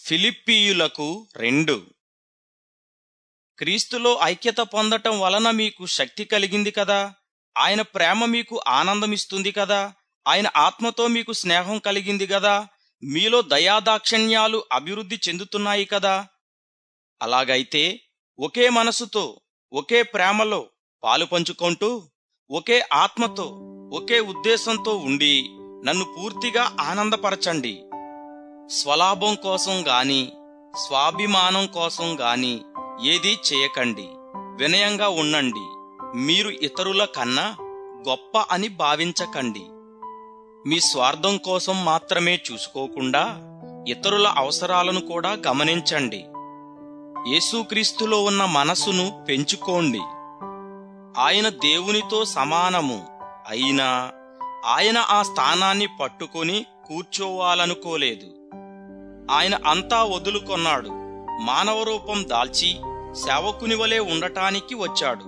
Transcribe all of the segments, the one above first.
ఫిలిప్పీయులకు రెండు క్రీస్తులో ఐక్యత పొందటం వలన మీకు శక్తి కలిగింది కదా ఆయన ప్రేమ మీకు ఆనందమిస్తుంది కదా ఆయన ఆత్మతో మీకు స్నేహం కలిగింది కదా మీలో దయాదాక్షణ్యాలు అభివృద్ధి చెందుతున్నాయి కదా అలాగైతే ఒకే మనసుతో ఒకే ప్రేమలో పాలు పంచుకుంటూ ఒకే ఆత్మతో ఒకే ఉద్దేశంతో ఉండి నన్ను పూర్తిగా ఆనందపరచండి స్వలాభం కోసం గాని స్వాభిమానం కోసం గాని ఏదీ చేయకండి వినయంగా ఉండండి మీరు ఇతరుల కన్నా గొప్ప అని భావించకండి మీ స్వార్థం కోసం మాత్రమే చూసుకోకుండా ఇతరుల అవసరాలను కూడా గమనించండి యేసుక్రీస్తులో ఉన్న మనసును పెంచుకోండి ఆయన దేవునితో సమానము అయినా ఆయన ఆ స్థానాన్ని పట్టుకొని కూర్చోవాలనుకోలేదు ఆయన అంతా వదులుకొన్నాడు మానవ రూపం దాల్చి సేవకుని వలె ఉండటానికి వచ్చాడు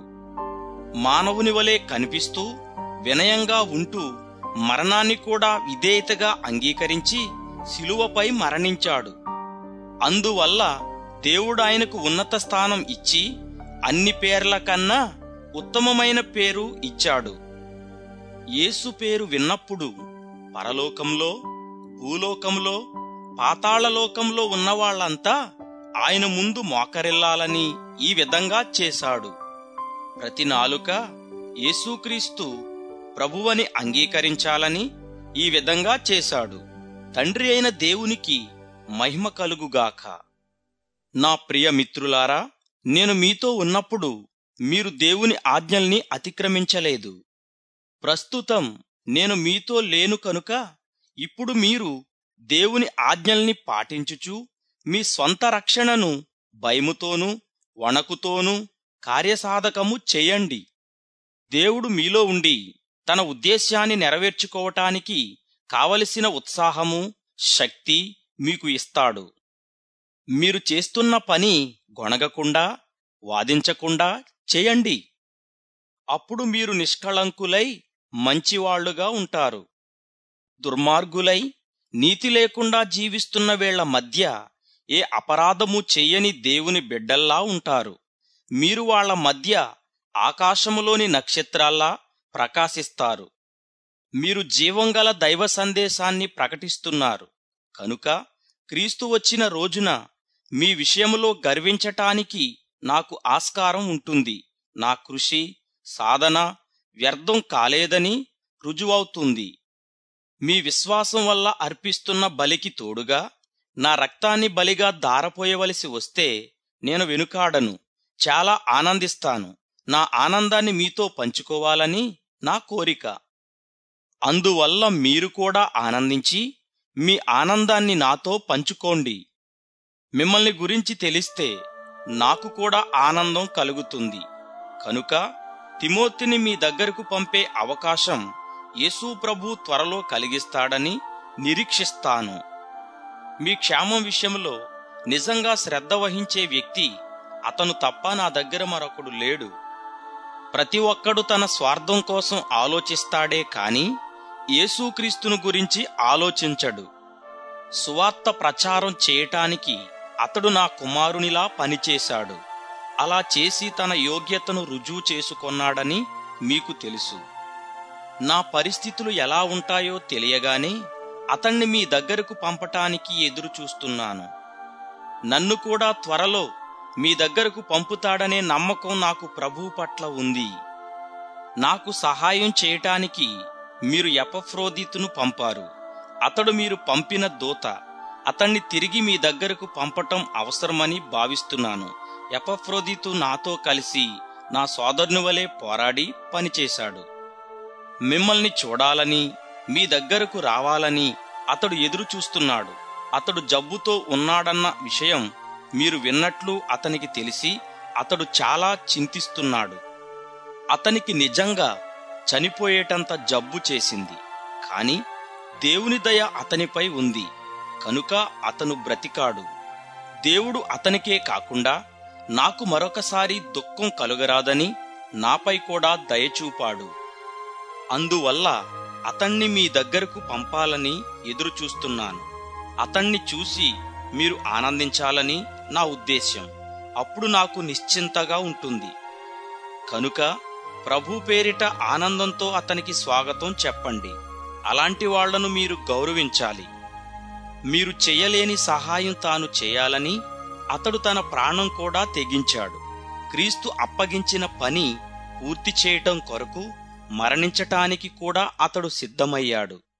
మానవుని వలె కనిపిస్తూ వినయంగా ఉంటూ మరణాన్ని కూడా విధేయతగా అంగీకరించి శిలువపై మరణించాడు అందువల్ల దేవుడు ఆయనకు ఉన్నత స్థానం ఇచ్చి అన్ని పేర్ల కన్నా ఉత్తమమైన పేరు ఇచ్చాడు యేసు పేరు విన్నప్పుడు పరలోకంలో భూలోకంలో పాతాళలోకంలో ఉన్నవాళ్లంతా ఆయన ముందు మోకరిల్లాలని ఈ విధంగా చేశాడు ప్రతి నాలుక యేసుక్రీస్తు ప్రభువని అంగీకరించాలని ఈ విధంగా చేశాడు తండ్రి అయిన దేవునికి మహిమ కలుగుగాక నా ప్రియ మిత్రులారా నేను మీతో ఉన్నప్పుడు మీరు దేవుని ఆజ్ఞల్ని అతిక్రమించలేదు ప్రస్తుతం నేను మీతో లేను కనుక ఇప్పుడు మీరు దేవుని ఆజ్ఞల్ని పాటించుచు మీ స్వంత రక్షణను భయముతోనూ వణకుతోనూ కార్యసాధకము చేయండి దేవుడు మీలో ఉండి తన ఉద్దేశ్యాన్ని నెరవేర్చుకోవటానికి కావలసిన ఉత్సాహము శక్తి మీకు ఇస్తాడు మీరు చేస్తున్న పని గొణగకుండా వాదించకుండా చేయండి అప్పుడు మీరు నిష్కళంకులై మంచివాళ్లుగా ఉంటారు దుర్మార్గులై నీతి లేకుండా జీవిస్తున్న వేళ్ల మధ్య ఏ అపరాధము చెయ్యని దేవుని బిడ్డల్లా ఉంటారు మీరు వాళ్ల మధ్య ఆకాశములోని నక్షత్రాల్లా ప్రకాశిస్తారు మీరు జీవంగల దైవ సందేశాన్ని ప్రకటిస్తున్నారు కనుక క్రీస్తు వచ్చిన రోజున మీ విషయములో గర్వించటానికి నాకు ఆస్కారం ఉంటుంది నా కృషి సాధన వ్యర్థం కాలేదని రుజువవుతుంది మీ విశ్వాసం వల్ల అర్పిస్తున్న బలికి తోడుగా నా రక్తాన్ని బలిగా దారపోయవలసి వస్తే నేను వెనుకాడను చాలా ఆనందిస్తాను నా ఆనందాన్ని మీతో పంచుకోవాలని నా కోరిక అందువల్ల మీరు కూడా ఆనందించి మీ ఆనందాన్ని నాతో పంచుకోండి మిమ్మల్ని గురించి తెలిస్తే నాకు కూడా ఆనందం కలుగుతుంది కనుక తిమోతిని మీ దగ్గరకు పంపే అవకాశం యేసు ప్రభు త్వరలో కలిగిస్తాడని నిరీక్షిస్తాను మీ క్షేమం విషయంలో నిజంగా శ్రద్ధ వహించే వ్యక్తి అతను తప్ప నా దగ్గర మరొకడు లేడు ప్రతి ఒక్కడు తన స్వార్థం కోసం ఆలోచిస్తాడే కాని యేసుక్రీస్తును గురించి ఆలోచించడు సువార్త ప్రచారం చేయటానికి అతడు నా కుమారునిలా పనిచేశాడు అలా చేసి తన యోగ్యతను రుజువు చేసుకొన్నాడని మీకు తెలుసు నా పరిస్థితులు ఎలా ఉంటాయో తెలియగానే అతన్ని మీ దగ్గరకు పంపటానికి ఎదురు చూస్తున్నాను నన్ను కూడా త్వరలో మీ దగ్గరకు పంపుతాడనే నమ్మకం నాకు ప్రభువు పట్ల ఉంది నాకు సహాయం చేయటానికి మీరు ఎపఫ్రోదితును పంపారు అతడు మీరు పంపిన దూత అతన్ని తిరిగి మీ దగ్గరకు పంపటం అవసరమని భావిస్తున్నాను ఎపఫ్రోదితు నాతో కలిసి నా సోదరుని వలె పోరాడి పనిచేశాడు మిమ్మల్ని చూడాలని మీ దగ్గరకు రావాలని అతడు ఎదురు చూస్తున్నాడు అతడు జబ్బుతో ఉన్నాడన్న విషయం మీరు విన్నట్లు అతనికి తెలిసి అతడు చాలా చింతిస్తున్నాడు అతనికి నిజంగా చనిపోయేటంత జబ్బు చేసింది కాని దేవుని దయ అతనిపై ఉంది కనుక అతను బ్రతికాడు దేవుడు అతనికే కాకుండా నాకు మరొకసారి దుఃఖం కలుగరాదని నాపై కూడా దయచూపాడు అందువల్ల అతణ్ణి మీ దగ్గరకు పంపాలని ఎదురుచూస్తున్నాను అతణ్ణి చూసి మీరు ఆనందించాలని నా ఉద్దేశ్యం అప్పుడు నాకు నిశ్చింతగా ఉంటుంది కనుక ప్రభు పేరిట ఆనందంతో అతనికి స్వాగతం చెప్పండి అలాంటి వాళ్లను మీరు గౌరవించాలి మీరు చెయ్యలేని సహాయం తాను చేయాలని అతడు తన ప్రాణం కూడా తెగించాడు క్రీస్తు అప్పగించిన పని పూర్తి చేయటం కొరకు మరణించటానికి కూడా అతడు సిద్ధమయ్యాడు